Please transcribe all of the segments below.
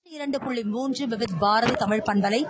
இரண்டு புள்ளி மூன்று விவித் பாரதி தமிழ் பண்பலை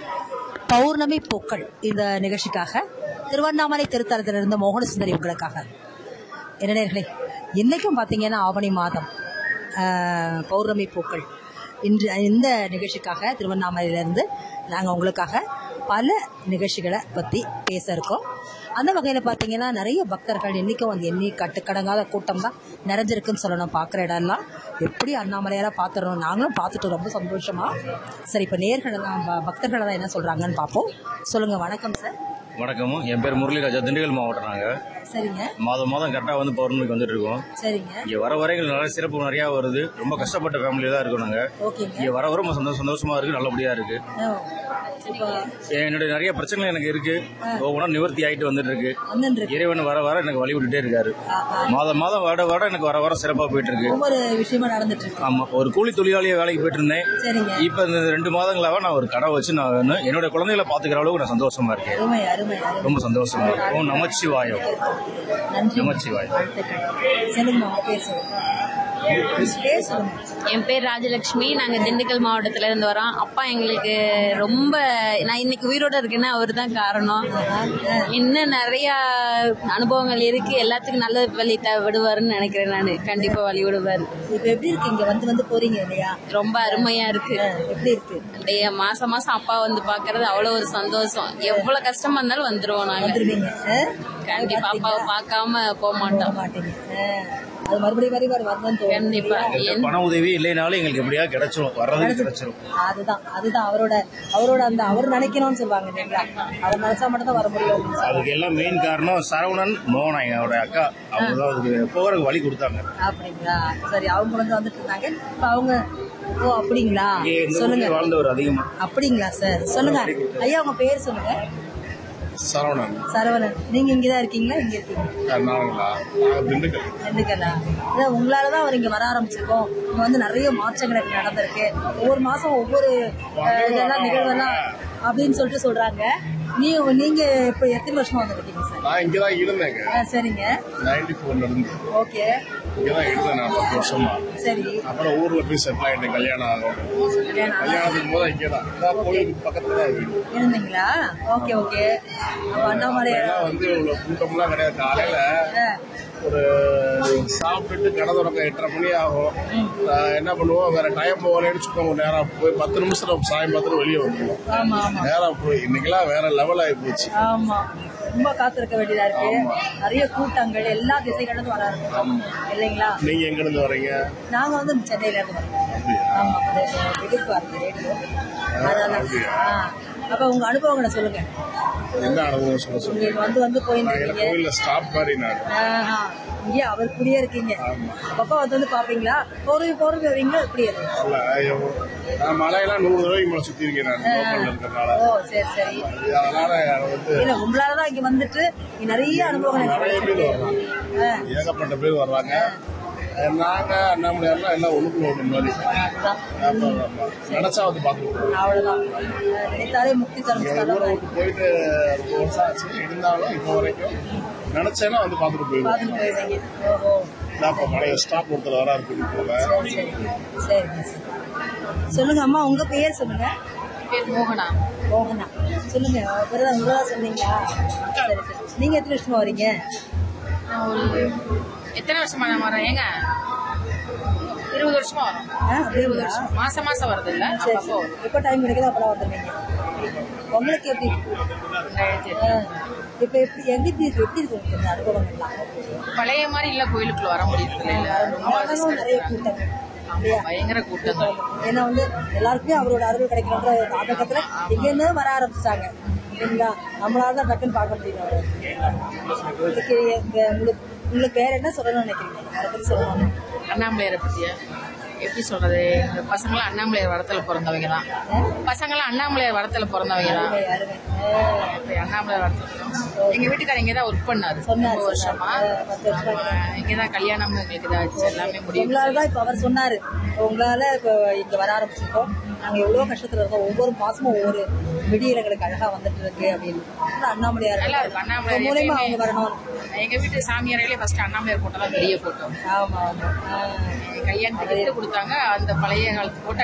பௌர்ணமி பூக்கள் இந்த நிகழ்ச்சிக்காக திருவண்ணாமலை திருத்தலத்திலிருந்து மோகனசுந்தரி உங்களுக்காக என்ன நேர்களே இன்னைக்கும் பார்த்தீங்கன்னா ஆவணி மாதம் ஆஹ், பௌர்ணமி பூக்கள் இன்று இந்த நிகழ்ச்சிக்காக திருவண்ணாமலையிலேருந்து நாங்கள் உங்களுக்காக பல நிகழ்ச்சிகளை பற்றி பேச இருக்கோம் அந்த வகையில் பார்த்தீங்கன்னா நிறைய பக்தர்கள் இன்றைக்கும் வந்து எண்ணி கட்டுக்கடங்காத கூட்டம் தான் நிறைஞ்சிருக்குன்னு சொல்லணும் பார்க்குற இடம்லாம் எப்படி அண்ணாமலையால் பார்த்துடணும் நாங்களும் பார்த்துட்டு ரொம்ப சந்தோஷமா சரி இப்போ நேர்கள் எல்லாம் ப- பக்தர்கள் எல்லாம் என்ன சொல்கிறாங்கன்னு பார்ப்போம் சொல்லுங்கள் வணக்கம் சார் வணக்கம் என் பேர் முரளிராஜா திண்டுக்கல் மாவட்டம் நாங்க சரிங்க மாதம் மாதம் கரெக்டாக வந்து பௌர்ணமிக்கு வந்துட்டு இருக்கோம் சரிங்க இங்கே வர வர எங்களுக்கு நிறைய சிறப்பு நிறையா வருது ரொம்ப கஷ்டப்பட்ட ஃபேமிலியில் தான் இருக்கோம் நாங்கள் ஓகேங்க இங்கே வர வர ரொம்ப சந்தோஷம் சந்தோஷமா இருக்கு நல்லபடியா இருக்கு ஓ, இப்போ என்னுடைய நிறைய பிரச்சனைகள் எனக்கு இருக்கு ஒவ்வொன்றா நிவர்த்தி ஆகிட்டு வந்துட்டு இருக்கு வந்துருக்கு இறைவன் வர வர எனக்கு வழி விட்டுட்டே இருக்காரு ஆஹா. மாதம் மாதம் வர வர எனக்கு வர வர சிறப்பாக போயிட்டு இருக்கு ஒவ்வொரு விஷயமா நடந்துட்டு இருக்கு ஆமா ஒரு கூலி தொழிலாளியா வேலைக்கு போயிட்டு இருந்தேன் சரிங்க இப்போ இந்த ரெண்டு மாதங்களாக நான் ஒரு கடை வச்சு நான் வந்து என்னோட குழந்தைகளை பார்த்துக்கிற அளவுக்கு நான் சந்தோஷமா இருக்கேன் அருமை அருமை அருமை ரொம்ப சந்தோஷமா இருக்கு ஓம் நமச்சிவாயம் நன்றி நமச்சிவாயம் வாழ்த்துக்கள் சொல்லுங்க உங்க பேர் சொல்லுங்க பேர் சொல்லுங்க என் பேர் ராஜலட்சுமி நாங்க திண்டுக்கல் மாவட்டத்துல இருந்து வரோம் அப்பா எங்களுக்கு ரொம்ப நான் இன்னைக்கு உயிரோட இருக்கேன்னா அவர் தான் காரணம் இன்னும் நிறைய அனுபவங்கள் இருக்கு எல்லாத்துக்கும் நல்ல வழி த- விடுவாருன்னு நினைக்கிறேன் நான் கண்டிப்பா வழி விடுவாரு இப்போ எப்படி இருக்கு இங்க வந்து வந்து போறீங்க இல்லையா ரொம்ப அருமையா இருக்கு ஆ, எப்படி இருக்கு அப்படியே மாசம் மாசம் அப்பா வந்து பாக்குறது அவ்வளவு ஒரு சந்தோஷம் எவ்வளவு கஷ்டமா இருந்தாலும் வந்துருவோம் நாங்க வந்துருவீங்க ஆ? கண்டிப்பா அப்பாவை பார்க்காம போக போக மாட்டோம் மாட்டீங்க ஆ. அது மறுபடியும் வரி வர வரணும்னு தோணும் கண்டிப்பா என் பண உதவி இல்லைனாலும் எங்களுக்கு எப்படியா கிடைச்சிரும் வர்றதுக்கு கிடைச்சிரும் அதுதான் அதுதான் அவரோட அவரோட அந்த அவர் நினைக்கணும்னு சொல்லுவாங்க இல்லைங்களா அவர் நினைச்சா மட்டும் தான் வர முடியும் அப்படின்னு சொல்லுவாங்க. அதுக்கு எல்லாம் மெயின் காரணம் சரவணன் மோகனா என்னோட அக்கா அவங்க தான் அதுக்கு போகிறதுக்கு வழி கொடுத்தாங்க அப்படிங்களா சரி அவங்க வந்து வந்துட்டு இருந்தாங்க இப்ப அவங்க ஓ அப்படிங்களா இங்கே இந்த சொல்லுங்க ஊர்லயே வாழ்ந்தவர் அதிகமா அப்படிங்களா சார் சொல்லுங்க ஐயா உங்க பேர் சொல்லுங்க சரவணன் சரவணன் நீங்க இங்கதான் இருக்கீங்களா இங்க இருக்கீங்க நாங்களா திண்டுக்கல் ఎందుకలా அதான் உங்களால தான் அவர் இங்க வர ஆரம்பிச்சிருக்கோம் இங்க வந்து நிறைய மாற்றங்கள் எனக்கு நடந்திருக்கு ஒவ்வொரு மாசம் ஒவ்வொரு அஹ், இதெல்லாம் நிகழ்வெல்லாம் அப்படின்னு சொல்லிட்டு சொல்றாங்க நீ நீங்க இப்ப எத்தனை வருஷமா வந்துருக்கீங்க சார் நான் இங்கதான் இருந்தேங்க ஆ, சரிங்க நைன்டி ஃபோர்ல இருந்து ஓகே இங்கதான் இருந்தேன் நான் பத்து வருஷமா சரி அப்புறம் ஊர்ல போய் செட்டில் ஆயிட்டேன் கல்யாணம் ஆகும் கல்யாணம் ஆனா- கல்யாணத்துக்கு போது இங்கதான் நான் கோயிலுக்கு பக்கத்துல தான் வீடு இருந்தீங்களா ஓகே ஓகே அப்ப அண்ணாமலை அப்பெல்லாம் வந்து இவ்வளவு கூட்டம்லாம் கிடையாது காலையில ஆ, ஒரு சாப்பிட்டுட்டு கடை திறக்க எட்டரை மணி ஆகும் நான் என்ன பண்ணுவோம் வேற டைம் போகலன்னு சும்மா ஒரு நேரம் போய் பத்து நிமிஷத்துல சாயம் பார்த்துட்டு வெளியே வந்துடுவோம் ஆமா ஆமா நேரம் போய் இன்னைக்கெல்லாம் வேற லெவல் ஆகி போச்சு ஆமா ரொம்ப காத்திருக்க வேண்டியதா இருக்கு நிறைய கூட்டங்கள் எல்லா திசைகளும் இருந்து வர ஆரம்பிச்சோம் இல்லைங்களா நீங்க எங்க இருந்து வர்றீங்க நாங்க வந்து சென்னையில இருந்து வரோம் அப்படியா? ஆமா விடுப்பு வருது ரேடியோ அதனால ஆ. அப்ப உங்க அனுபவங்களை சொல்லுங்க என்ன அனுபவம் சொல்ல சொல்லுங்க உங்களுக்கு வந்து வந்து போயிட்டு நான் இருக்கீங்க கோயில்ல ஸ்டாப் மாதிரி நான் ஆஹா. இங்கே அவர் கூடயே இருக்கீங்க அப்பப்பா வந்து வந்து பாப்பீங்களா போறவி போறவி வரீங்களா எப்படி அது? இல்ல, ஐயோ, நான் மலையெல்லாம் நூறு தடவைக்கு மேல சுத்தி இருக்கேன் நான் லோக்கல்ல இருக்கிறதுனால ஓ சரி சரி அதனால வந்து இல்ல உங்களாலதான் இங்க வந்துட்டு இங்க நிறைய அனுபவங்கள் எனக்கு நிறைய பேர் கிடைச்சிருக்கு. வர்றாங்க ஆ. ஏகப்பட்ட பேர் வர்றாங்க நாங்க அண்ணாமலையார்லாம் எல்லாம் ஒண்ணுக்குள்ள ஒண்ணு மாதிரி அதுதான். ஆமா, ஆமா. நினைச்சா வந்து பாத்துக்கிட்டு அவ்வளவுதான் அஹ் நினைத்தாலே முக்தி தரும் ஸ்தலம் ஊரை விட்டு போயிட்டு ரொம்ப வருஷம் ஆச்சு இருந்தாலும் இப்போ வரைக்கும் நினைச்சேன்னா வந்து பாத்துட்டு போயிடுவேன் பார்த்துட்டு போயிருந்தீங்க ஓஹோ நான் இப்ப பழைய ஸ்டாப் ஒருத்தர் வர இருக்கு போவேன் சரி சரி சரி சொல்லுங்க அம்மா உங்க பேர் சொல்லுங்க பேர் மோகனா மோகனா சொல்லுங்க உங்களதான் உங்களதா சொன்னீங்களா சரி சரி நீங்க எத்தனை வருஷமா வரீங்க நான் ஒரு எத்தனை வருஷமா நான் வரேன் ஏங்க இருபது வருஷமா வரும் ஆ, இருபது அப்படிங்களா? வருஷம் மாசம் மாசம் வருது இல்ல சரி அப்பப்போ சரி வரும் எப்போ டைம் கிடைக்குதோ அப்பெல்லாம் வந்துருவீங்க உங்களுக்கு எப்படி ரெண்டாயிரத்தி எட்டு. ஆ, இப்ப எப்படி எப்படி இருக்கு எப்படி இருக்கு உங்களுக்கு இந்த அனுபவங்கள்லாம் பழைய மாதிரி இல்ல கோயிலுக்குள்ள வர முடியறது இல்ல ரொம்ப ஆனாலும் நிறைய risk எடுக்கிறாங்க. கூட்டங்கள் ஆமா, இல்லையா? பயங்கர கூட்டங்கள் ஏன்னா வந்து எல்லாருக்குமே அவரோட அருள் கிடைக்கணுன்ற ஒரு ஆதங்கத்துல எங்க இருந்து வர ஆரம்பிச்சிட்டாங்க இல்லைங்களா நம்மளால தான் டக்குன்னு பார்க்க முடியல அவரை. இதுக்கு எங்க உங்களுக்கு உங்களுக்கு வேற என்ன சொல்லணும்னு நினைக்கிறீங்க அதை பத்தி சொல்லணும் அண்ணாமலையாரை பத்தியா எப்படி சொல்றது எங்க பசங்களாம் அண்ணாமலையார் வரத்துல பிறந்தவங்க தான் பசங்களாம் அண்ணாமலையார் வரத்துல பிறந்தவங்க தான் அருமை அருமை ஆ, இப்ப அண்ணாமலையார் வரத்துல பிறந்தவங்க. எங்க வீட்டுக்காரர் இங்க தான் ஒர்க் பண்ணாரு சொன்னாரு, ரொம்ப வருஷமா சொன்னாரு. ஆ, பத்து வருஷமா ஆமா, இங்கதான் கல்யாணம் எங்களுக்கு இதாச்சு எல்லாமே முடியும் உங்களால தான் இப்ப அவர் சொன்னாரு உங்களால இப்ப இங்க வர ஆரம்பிச்சிருக்கோம் நாங்க எவ்வளவு கஷ்டத்துல இருக்கோம் ஒவ்வொரு மாசமும் ஒவ்வொரு விடியல் எங்களுக்கு அழகா வந்துட்டு இருக்கு அப்படின்னு ஆனா அண்ணாமலையார் நல்லா இருக்கும் அண்ணாமலையார் உங்க மூலியமா அவங்க எப்பயுமே- வரணும் எங்க வீட்டு சாமியாரையிலே ஃபர்ஸ்ட் அண்ணாமலையார் போட்டோ தான் பெரிய போட்டோ ஆமா ஆமா ஆ. கல்யாணத்துக்கு gift கொடுத்தாங்க அந்த பழைய காலத்து போட்டோ